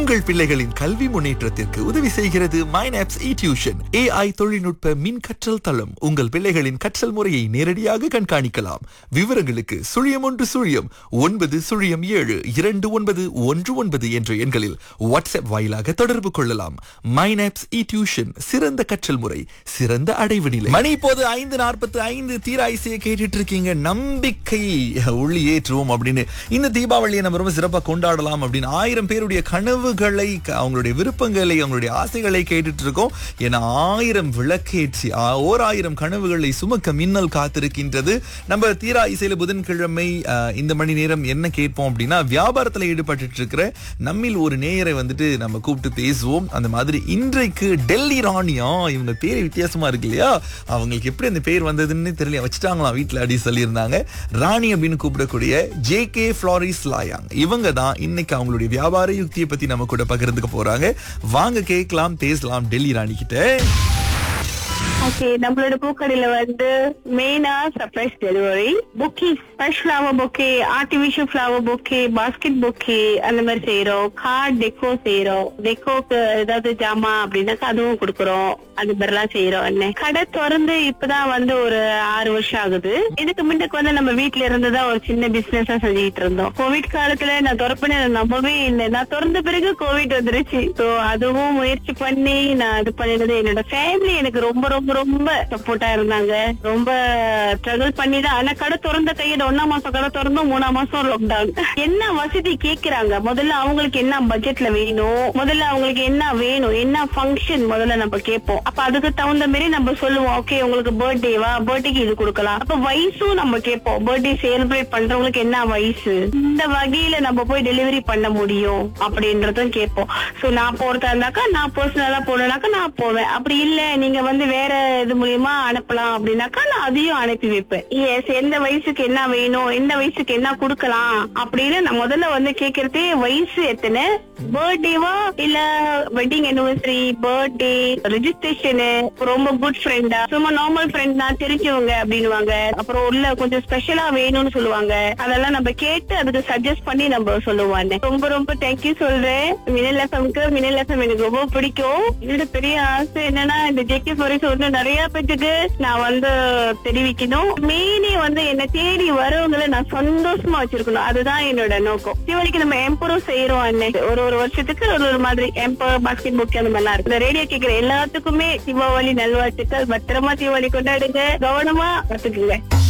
உங்கள் பிள்ளைகளின் கல்வி முன்னேற்றத்திற்கு உதவி செய்கிறது மைனாப்ஸ் இ டியூஷன் ஏஐ தொழில்நுட்ப மின் கற்றல் தளம் உங்கள் பிள்ளைகளின் கற்றல் முறையை நேரடியாக கண்காணிக்கலாம் விவரங்களுக்கு சுழியம் ஒன்று சுழியம் ஒன்பது சுழியம் ஏழு இரண்டு ஒன்பது ஒன்று ஒன்பது என்ற எண்களில் வாட்ஸ்அப் வாயிலாக தொடர்பு கொள்ளலாம் மைனாப்ஸ் இ டியூஷன் சிறந்த கற்றல் முறை சிறந்த அடைவு நிலை மணி இப்போது ஐந்து நாற்பத்தி ஐந்து தீராயிசையை கேட்டுட்டு இருக்கீங்க நம்பிக்கை ஒளி ஏற்றுவோம் அப்படின்னு இந்த தீபாவளியை நம்ம ரொம்ப சிறப்பா கொண்டாடலாம் அப்படின்னு ஆயிரம் பேருடைய கனவுகளை க- அவங்களுடைய விருப்பங்களை அவங்களுடைய ஆசைகளை கேட்டுட்டு இருக்கோம் ஏன்னா ஆயிரம் விளக்கேற்றி ஆ- ஓர் ஆயிரம் கனவுகளை சுமக்க மின்னல் காத்திருக்கின்றது நம்ம தீரா இசையில புதன்கிழமை அஹ், இந்த மணி நேரம் என்ன கேட்போம் அப்படின்னா வியாபாரத்துல ஈடுபட்டு இருக்கிற நம்மில் ஒரு நேயரை வந்துட்டு நம்ம கூப்பிட்டு பேசுவோம் அந்த மாதிரி இன்றைக்கு டெல்லி ராணியா இவங்க பேர் வித்தியாசமா இருக்கு இல்லையா அவங்களுக்கு எப்படி அந்த பேர் வந்ததுன்னு தெரியல வச்சுட்டாங்களாம் வீட்டுல அப்படி சொல்லியிருந்தாங்க ராணி அப்படின்னு கூப்பிடக்கூடிய ஜே கே ஃபிளாரிஸ் லாயாங் இவங்க தான் இன்னைக்கு அவங்களுடைய வியாபார யுக்தியை பத்தி நம்ம கூட பகிர்ந்துக்க போறாங்க வாங்க கேட்கலாம் பேசலாம் டெல்லி ராணி கிட்ட ஓகே நம்மளோட பூக்கடையில வந்து மெயினா surprise delivery booking fresh flower bouquet artificial flower bouquet basket bouquet அந்த மாதிரி செய்யறோம் கார்ட் டெக்கோ செய்யறோம் டெக்கோக்கு ஏதாவது ஜாமா அப்படின்னாக்கா அதுவும் கொடுக்கறோம் அது மாதிரிலாம் செய்யறோம் என்ன கடை திறந்து இப்பதான் வந்து ஒரு ஆறு வருஷம் ஆகுது இதுக்கு முன்னுக்கு வந்து நம்ம வீட்ல இருந்துதான் ஒரு சின்ன பிசினஸா செஞ்சுட்டு இருந்தோம் கோவிட் காலத்துல நான் திறப்புன்னு நம்பவே இல்லை நான் திறந்த பிறகு கோவிட் வந்துருச்சு சோ அதுவும் முயற்சி பண்ணி நான் இது பண்ணினது என்னோட ஃபேமிலி எனக்கு ரொம்ப ரொம்ப ரொம்ப சப்போர்ட்டா இருந்தாங்க ரொம்ப ஸ்ட்ரகிள் பண்ணி தான் ஆனா கடை திறந்த கையோட ஒன்னாம் மாசம் கடை திறந்தோம் மூணாம் மாசம் லாக்டவுன் என்ன வசதி கேக்குறாங்க முதல்ல அவங்களுக்கு என்ன பட்ஜெட்ல வேணும் முதல்ல அவங்களுக்கு என்ன வேணும் என்ன ஃபங்க்ஷன் முதல்ல நம்ம கேட்போம் அப்ப அதுக்கு தகுந்த மாதிரி நம்ம சொல்லுவோம் ஓகே உங்களுக்கு பர்த்டேவா பர்த்டேக்கு இது கொடுக்கலாம் அப்ப வயசும் நம்ம கேட்போம் பர்த்டே செலிப்ரேட் பண்றவங்களுக்கு என்ன வயசு இந்த வகையில நம்ம போய் டெலிவரி பண்ண முடியும் அப்படின்றதும் கேட்போம் சோ நான் போறதா இருந்தாக்கா நான் பர்சனலா போனேனாக்கா நான் போவேன் அப்படி இல்ல நீங்க வந்து வேற இது மூலியமா அனுப்பலாம் அப்படின்னாக்கா நான் அதையும் அனுப்பி வைப்பேன் எஸ் எந்த வயசுக்கு என்ன வேணும் எந்த வயசுக்கு என்ன கொடுக்கலாம் அப்படின்னு நான் முதல்ல வந்து கேக்குறதே வயசு எத்தனை பர்த்டேவா இல்ல வெட்டிங் anniversary பர்த்டே ரெஜிஸ்ட்ரேஷனு ரொம்ப குட் ஃப்ரெண்டா சும்மா நார்மல் ஃப்ரெண்ட் தான் தெரிஞ்சவங்க அப்படின்னுவாங்க அப்புறம் உள்ள கொஞ்சம் ஸ்பெஷலா வேணும்னு சொல்லுவாங்க அதெல்லாம் நம்ம கேட்டு அதுக்கு சஜஸ்ட் பண்ணி நம்ம சொல்லுவாங்க ரொம்ப ரொம்ப தேங்க்யூ சொல்றேன் மினல் எஃப்எம்க்கு மினல் எஃப்எம் எனக்கு ரொம்ப பிடிக்கும் என்னோட பெரிய ஆசை என்னன்னா இந்த ஜேகே ஃபோரிஸ் வந்து நிறைய பேத்துக்கு நான் வந்து தெரிவிக்கணும் மெயினே வந்து என்ன தேடி வரவங்களை நான் சந்தோஷமா வச்சிருக்கணும் அதுதான் என்னோட நோக்கம் தீபாவளிக்கு நம்ம எம்பரும் செய்யறோம் அண்ணன் ஒரு ஒரு வருஷத்துக்கு ஒரு ஒரு மாதிரி எம்பர் பாஸ்கெட் புக் அந்த மாதிரிலாம் இருக்கு இந்த ரேடியோ கேட்கிற எல்லாத்துக்குமே தீபாவளி நல்வாழ்த்துக்கள் பத்திரமா தீபாவளி கொண்டாடுங்க கவனமா கத்துக்குங்க